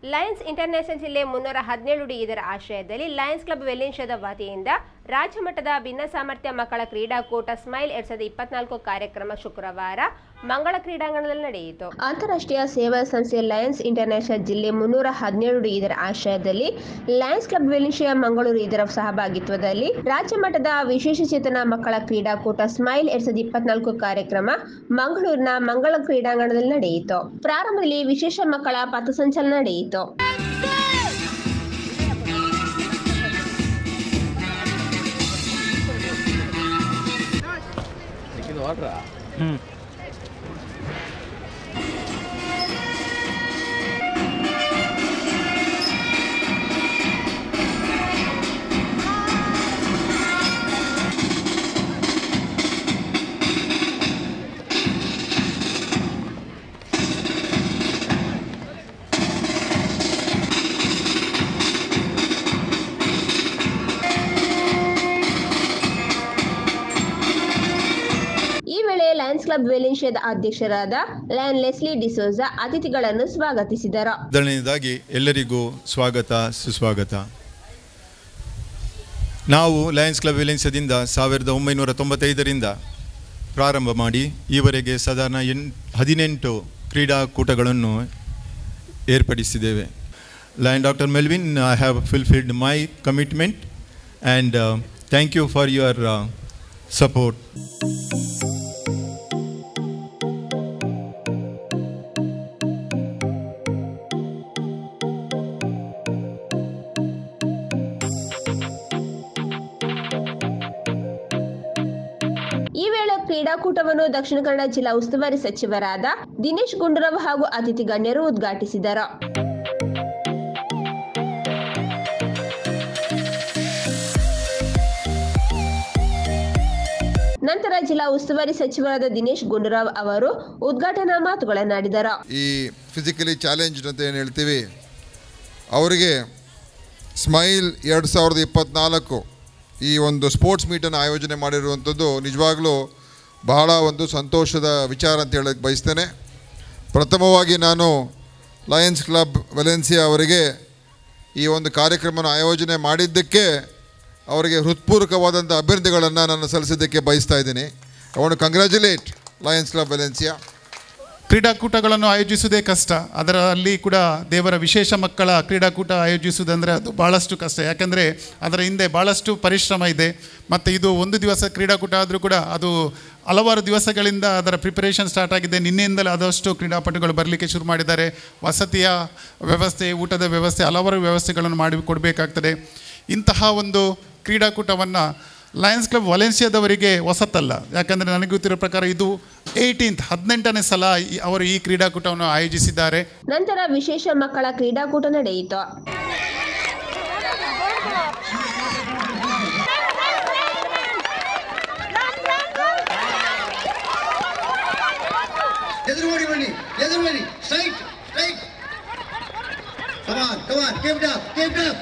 Lions international ಜಿಲ್ಲೆ ಮುನ್ನೂರ ಹದಿನೇಳು ಡಿ ಇದರ ಆಶ್ರಯದಲ್ಲಿ ಲಯನ್ಸ್ ಕ್ಲಬ್ ವೆಲ್ಲಿನ್ಶದ ವತಿಯಿಂದ ರಾಜ್ಯ ಮಟ್ಟದ ಭಿನ್ನ ಸಾಮರ್ಥ್ಯ ಮಕ್ಕಳ ಕ್ರೀಡಾಕೂಟ ಸ್ಮೈಲ್ ಎರಡ್ ಸಾವಿರದ ಇಪ್ಪತ್ನಾಲ್ಕು ಕಾರ್ಯಕ್ರಮ ಶುಕ್ರವಾರ ಮಂಗಳ ಕ್ರೀಡಾಂಗಣದಲ್ಲಿ ನಡೆಯಿತು ಅಂತಾರಾಷ್ಟ್ರೀಯ ಸೇವಾ ಸಂಸ್ಥೆ ಲಯನ್ಸ್ ಇಂಟರ್ನ್ಯಾಷನಲ್ ಜಿಲ್ಲೆ ಮುನ್ನೂರ ಹದಿನೇಳು ಡಿ ಇದರ ಆಶ್ರಯದಲ್ಲಿ ಲಯನ್ಸ್ ಕ್ಲಬ್ ವೆಲ್ಲಿನ್ಶಿಯ ಮಂಗಳೂರು ಇದರ ಸಹಭಾಗಿತ್ವದಲ್ಲಿ ರಾಜ್ಯ ಮಟ್ಟದ ವಿಶೇಷ ಚೇತನ ಮಕ್ಕಳ ಕ್ರೀಡಾಕೂಟ ಸ್ಮೈಲ್ ಎರಡ್ ಸಾವಿರದ ಇಪ್ಪತ್ನಾಲ್ಕು ಕಾರ್ಯಕ್ರಮ ಮಂಗಳೂರಿನ ಮಂಗಳ ಕ್ರೀಡಾಂಗಣದಲ್ಲಿ ನಡೆಯಿತು ಪ್ರಾರಂಭದಲ್ಲಿ ವಿಶೇಷ ಮಕ್ಕಳ ಪಥಸಂಚಲನ ನಡೆಯಿತು ಈ ವೇಳೆ ಲಯನ್ಸ್ ಕ್ಲಬ್ ವೆಲಿನ್ಶಿಯಾದ ಅಧ್ಯಕ್ಷರಾದ ಲಯನ್ ಲೆಸ್ಲಿ ಡಿಸೋಜಾ ಅತಿಥಿಗಳನ್ನು ಸ್ವಾಗತಿಸಿದರು ಮೊದಲನೇದಾಗಿ ಎಲ್ಲರಿಗೂ ಸ್ವಾಗತ ಸುಸ್ವಾಗತ ನಾವು ಲಯನ್ಸ್ ಕ್ಲಬ್ ವಿಲೆನ್ಸದಿಂದ ಸಾವಿರದ ಒಂಬೈನೂರ ತೊಂಬತ್ತೈದರಿಂದ ಪ್ರಾರಂಭ ಮಾಡಿ ಈವರೆಗೆ ಸಾಧಾರಣ ಎನ್ ಹದಿನೆಂಟು ಕ್ರೀಡಾಕೂಟಗಳನ್ನು ಏರ್ಪಡಿಸಿದ್ದೇವೆ lion doctor Melvin I have fulfilled my commitment and thank you for your support ಈ ವೇಳೆ ಕ್ರೀಡಾಕೂಟವನ್ನು ದಕ್ಷಿಣ ಕನ್ನಡ ಜಿಲ್ಲಾ ಉಸ್ತುವಾರಿ ಸಚಿವರಾದ ದಿನೇಶ್ ಗುಂಡೂರಾವ್ ಹಾಗೂ ಅತಿಥಿ ಗಣ್ಯರು ಉದ್ಘಾಟಿಸಿದರು ನಂತರ ಜಿಲ್ಲಾ ಉಸ್ತುವಾರಿ ಸಚಿವರಾದ ದಿನೇಶ್ ಗುಂಡೂರಾವ್ ಅವರು ಉದ್ಘಾಟನಾ ಮಾತುಗಳನ್ನಾಡಿದರು ಈ ಫಿಸಿಕಲಿ ಚಾಲೆಂಜ್ಡ್ ಅಂತ ಏನು ಹೇಳ್ತೀವಿ ಅವರಿಗೆ ಸ್ಮೈಲ್ ಎರಡು ಸಾವಿರದ ಇಪ್ಪತ್ತ್ನಾಲ್ಕು ಈ ಒಂದು ಸ್ಪೋರ್ಟ್ಸ್ ಮೀಟನ್ನು ಆಯೋಜನೆ ಮಾಡಿರುವಂಥದ್ದು ನಿಜವಾಗ್ಲೂ ಬಹಳ ಒಂದು ಸಂತೋಷದ ವಿಚಾರ ಅಂತ ಹೇಳಕ್ಕೆ ಬಯಸ್ತೇನೆ ಪ್ರಥಮವಾಗಿ ನಾನು ಲಯನ್ಸ್ ಕ್ಲಬ್ ವೆಲೆನ್ಸಿಯಾ ಅವರಿಗೆ ಈ ಒಂದು ಕಾರ್ಯಕ್ರಮನ ಆಯೋಜನೆ ಮಾಡಿದ್ದಕ್ಕೆ ಅವರಿಗೆ ಹೃತ್ಪೂರ್ವಕವಾದಂಥ ಅಭ್ಯರ್ಥಿಗಳನ್ನು ನಾನು ಸಲ್ಲಿಸಿದ್ದಕ್ಕೆ ಬಯಸ್ತಾ ಇದ್ದೀನಿ I want congratulate Lions Club Valencia ಕ್ರೀಡಾಕೂಟಗಳನ್ನು ಆಯೋಜಿಸುವುದೇ ಕಷ್ಟ ಅದರಲ್ಲಿ ಕೂಡ ದೇವರ ವಿಶೇಷ ಮಕ್ಕಳ ಕ್ರೀಡಾಕೂಟ ಆಯೋಜಿಸುವುದಂದರೆ ಅದು ಭಾಳಷ್ಟು ಕಷ್ಟ ಯಾಕೆಂದರೆ ಅದರ ಹಿಂದೆ ಭಾಳಷ್ಟು ಪರಿಶ್ರಮ ಇದೆ ಮತ್ತು ಇದು ಒಂದು ದಿವಸ ಕ್ರೀಡಾಕೂಟ ಆದರೂ ಕೂಡ ಅದು ಹಲವಾರು ದಿವಸಗಳಿಂದ ಅದರ ಪ್ರಿಪರೇಷನ್ ಸ್ಟಾರ್ಟ್ ಆಗಿದೆ ನಿನ್ನೆಯಿಂದಲೇ ಆದಷ್ಟು ಕ್ರೀಡಾಪಟುಗಳು ಬರಲಿಕ್ಕೆ ಶುರು ಮಾಡಿದ್ದಾರೆ ವಸತಿಯ ವ್ಯವಸ್ಥೆ ಊಟದ ವ್ಯವಸ್ಥೆ ಹಲವಾರು ವ್ಯವಸ್ಥೆಗಳನ್ನು ಮಾಡಿ ಕೊಡಬೇಕಾಗ್ತದೆ ಇಂತಹ ಒಂದು ಕ್ರೀಡಾಕೂಟವನ್ನು ಲಯನ್ಸ್ ಕ್ಲಬ್ ವಲೆನ್ಸಿಯಾದವರಿಗೆ ಹೊಸತಲ್ಲ ಯಾಕಂದರೆ ನನಗೆ ಗೊತ್ತಿರೋ ಪ್ರಕಾರ ಇದು ಏಯ್ಟೀನ್ತ್ ಹದಿನೆಂಟನೇ ಸಲ ಈ- ಅವರು ಈ ಕ್ರೀಡಾಕೂಟವನ್ನು ಆಯೋಜಿಸಿದ್ದಾರೆ ನಂತರ ವಿಶೇಷ ಮಕ್ಕಳ ಕ್ರೀಡಾಕೂಟ ನಡೆಯಿತು ಎದುರು ಮಾಡಿ ಬನ್ನಿ ಎದುರು ಬನ್ನಿ ಸ್ಟ್ರೈಟ್ ಸ್ಟ್ರೈಟ್ ಕಮಾನ್ ಕಮಾನ್ ಕೇಪ್ ಡಾಪ್ ಕೇಪ್ ಡಾಪ್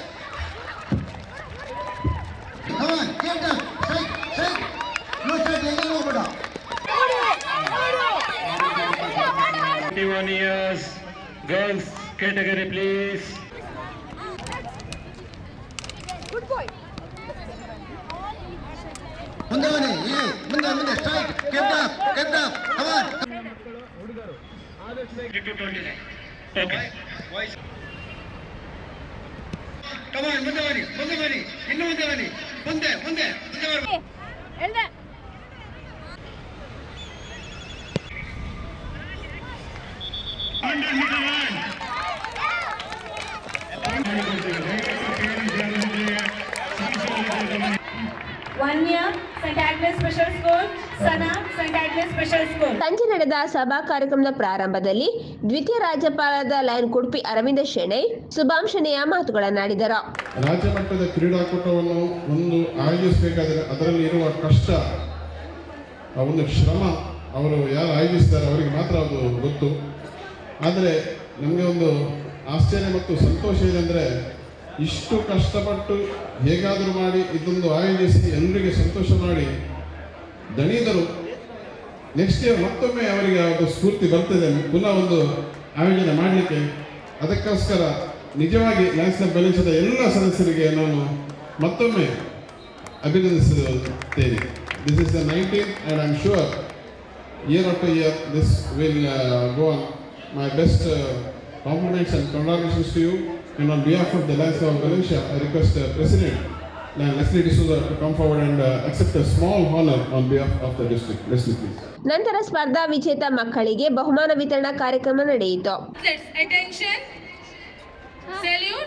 ಕಮಾನ್ ಕೇಪ್ ಡಾಪ್ ಸ್ಟ್ರೈಟ್ ಸ್ಟ್ರೈಟ್ ನೋ ಸ್ಟ್ರೈಟ್ ಎಲ್ಲಿ ಹೋಗ್ಬೇಡ 21 years girls category please ಮುಂದೆ ಬನ್ನಿ ಇಲ್ಲಿ ಮುಂದೆ ಮುಂದೆ ಸ್ಟ್ರೈಟ್ ಕೇಪ್ ಡಾಪ್ ಕೇಪ್ ಡಾಪ್ ಕಮಾನ್ okay ಕಮಾನ್ ಮುಂದೆ ಬನ್ನಿ ಮುಂದೆ ಬನ್ನಿ ಇನ್ನು ಮುಂದೆ ಬನ್ನಿ ಮುಂದೆ ಮುಂದೆ ಮುಂದೆ ಬರ್ಬೇಕು One year, St. Agnes Special School, Sana, St. Agnes Special School. ಸಂಜೆ ನಡೆದ ಸಭಾ ಕಾರ್ಯಕ್ರಮದ ಪ್ರಾರಂಭದಲ್ಲಿ ದ್ವಿತೀಯ ರಾಜ್ಯಪಾಲರಾದ ಲಯನ್ ಕುಡ್ಪಿ ಅರವಿಂದ ಶೆಣೈ ಶುಭಾಂಶನೆಯ ಮಾತುಗಳನ್ನಾಡಿದರು ರಾಜ್ಯ ಮಟ್ಟದ ಕ್ರೀಡಾಕೂಟವನ್ನು ಒಂದು ಆಯೋಜಿಸಬೇಕಾದರೆ ಅದರಲ್ಲಿ ಇರುವ ಕಷ್ಟ ಆ ಒಂದು ಶ್ರಮ ಅವರು ಯಾರು ಆಯೋಜಿಸ್ತಾರೆ ಅವರಿಗೆ ಮಾತ್ರ ಅದು ಗೊತ್ತು ಆದರೆ ನಮಗೆ ಒಂದು ಆಶ್ಚರ್ಯ ಮತ್ತು ಸಂತೋಷ ಏನೆಂದರೆ ಇಷ್ಟು ಕಷ್ಟಪಟ್ಟು ಹೇಗಾದರೂ ಮಾಡಿ ಇದೊಂದು ಆಯೋಜಿಸಿ ಎಲ್ಲರಿಗೆ ಸಂತೋಷ ಮಾಡಿ ದಣಿದರು ನೆಕ್ಸ್ಟ್ ಇಯರ್ ಮತ್ತೊಮ್ಮೆ ಅವರಿಗೆ ಒಂದು ಸ್ಫೂರ್ತಿ ಬರ್ತದೆ ಪುನಃ ಒಂದು ಆಯೋಜನೆ ಮಾಡಲಿಕ್ಕೆ ಅದಕ್ಕೋಸ್ಕರ ನಿಜವಾಗಿ ಲಯನ್ಸ್ ಕ್ಲಬ್ ವೆಲೆನ್ಸಿಯಾದ ಎಲ್ಲ ಸದಸ್ಯರಿಗೆ ನಾನು ಮತ್ತೊಮ್ಮೆ ಅಭಿನಂದಿಸುತ್ತೇನೆ this is the nineteen and I am sure year after year, this will uh, go on. My best uh, compliments and congratulations to you. And on behalf of the Lions Club of Valencia, I request the President, uh, Leslie D'Souza, to come forward and uh, accept a small honor on behalf of the district. Leslie, please. ನಂತರ ಸ್ಪರ್ಧಾ ವಿಜೇತ ಮಕ್ಕಳಿಗೆ ಬಹುಮಾನ ವಿತರಣಾ ಕಾರ್ಯಕ್ರಮ ನಡೆಯಿತು Let's attention. Salute.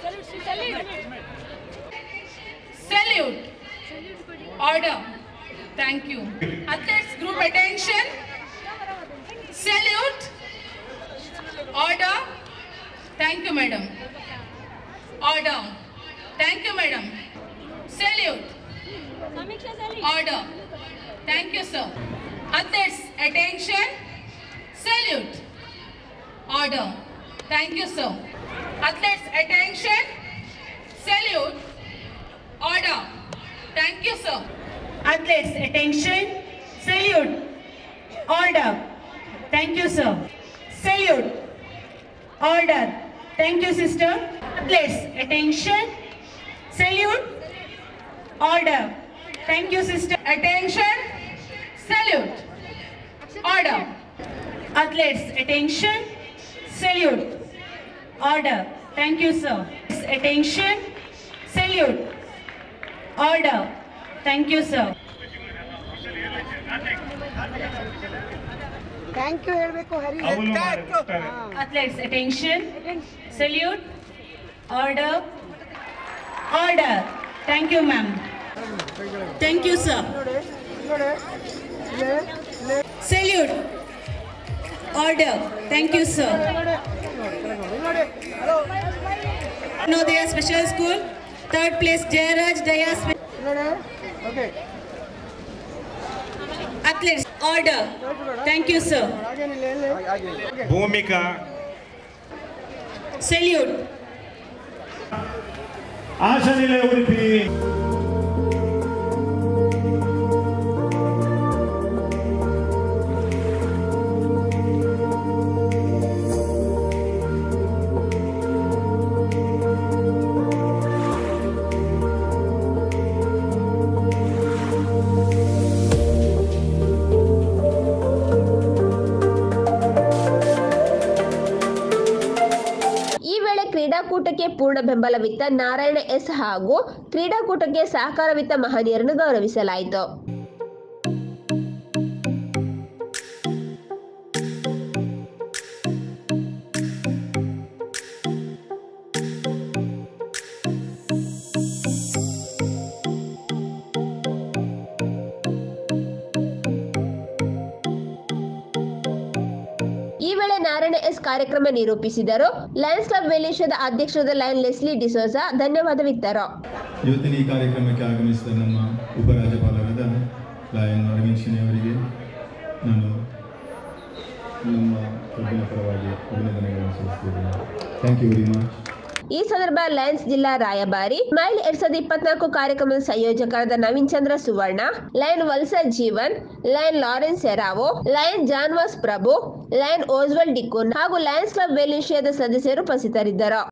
Salute. Order. Thank you. Athletes group attention. Salute. Order. Thank you, madam. Order. Thank you, madam. Salute. Order. Thank you, sir. Athletes, attention. Salute. Order. Thank you, sir. Athletes, attention. Salute. Order. Thank you, sir. Athletes, attention. Salute. Order. Thank you, sir. Salute. Order. Thank you, sister. Athletes, attention. Salute. Order. Thank you, sister. Attention. Salute. Order. Athletes, attention. Salute. Order. Thank you, sir. Attention. Salute. Order. Thank you, sir. Athletes, attention. Salute. Order. Order. Thank you, ma'am. Thank you, sir. Salute. Order. Thank you, sir. Nodaya Special School. Third place, Jayaraj Daya. Spe- Athletes. Order. Thank you, sir. Bhoomika Salute. ಆಶನಿಲಯ Udupi ಈ ವೇಳೆ ಕ್ರೀಡಾಕೂಟಕ್ಕೆ ಪೂರ್ಣ ಬೆಂಬಲವಿತ್ತ Narayana S ಹಾಗೂ ಕ್ರೀಡಾಕೂಟಕ್ಕೆ ಸಹಕಾರವಿತ್ತ ಮಹನೀಯರನ್ನು ಗೌರವಿಸಲಾಯಿತು ಈ ವೇಳೆ Narayana S ಕಾರ್ಯಕ್ರಮ ನಿರೂಪಿಸಿದರು ಲಯನ್ಸ್ ಕ್ಲಬ್ ವೆಲೇಷದ ಅಧ್ಯಕ್ಷರಾದ ಲಯನ್ ಲೆಸ್ಲಿ ಡಿಸೋಜಾ ಧನ್ಯವಾದವಿತ್ತರು ಇವತ್ತಿನ ಈ ಕಾರ್ಯಕ್ರಮಕ್ಕೆ ಆಗಮಿಸಿದ ನಮ್ಮ ಉಪರಾಜ್ಯಪಾಲರಾದ ಲಾಯನ್ ಅರವಿಂದ್ ಶಿನಿ ಅವರಿಗೆ ನಾನು ನಮ್ಮ ಕ್ಲಬ್ಬಿನ ಪರವಾಗಿ ಅಭಿನಂದನೆಗಳನ್ನು ಸಲ್ಲಿಸ್ತಿದ್ದೇನೆ ಥ್ಯಾಂಕ್ ಯು ವೆರಿ ಮಚ್ ಈ ಸಂದರ್ಭ ಲಯನ್ಸ್ ಜಿಲ್ಲಾ ರಾಯಭಾರಿ ಸ್ಮೈಲ್ ಎರಡ್ ಸಾವಿರದ ಇಪ್ಪತ್ನಾಲ್ಕು ಕಾರ್ಯಕ್ರಮದ ಸಂಯೋಜಕರಾದ Naveen Chandra Suvarna lion Valsa Jeevan lion Lawrence Serrao lion ಜಾನ್ವಾಸ್ ಪ್ರಭು ಲಯನ್ ಓಜ್ವಲ್ ಡಿಕೋನ್ ಹಾಗೂ ಲಯನ್ಸ್ ಕ್ಲಬ್ ವೆಲೇಷಿಯಾದ ಸದಸ್ಯರು ಉಪಸ್ಥಿತರಿದ್ದರು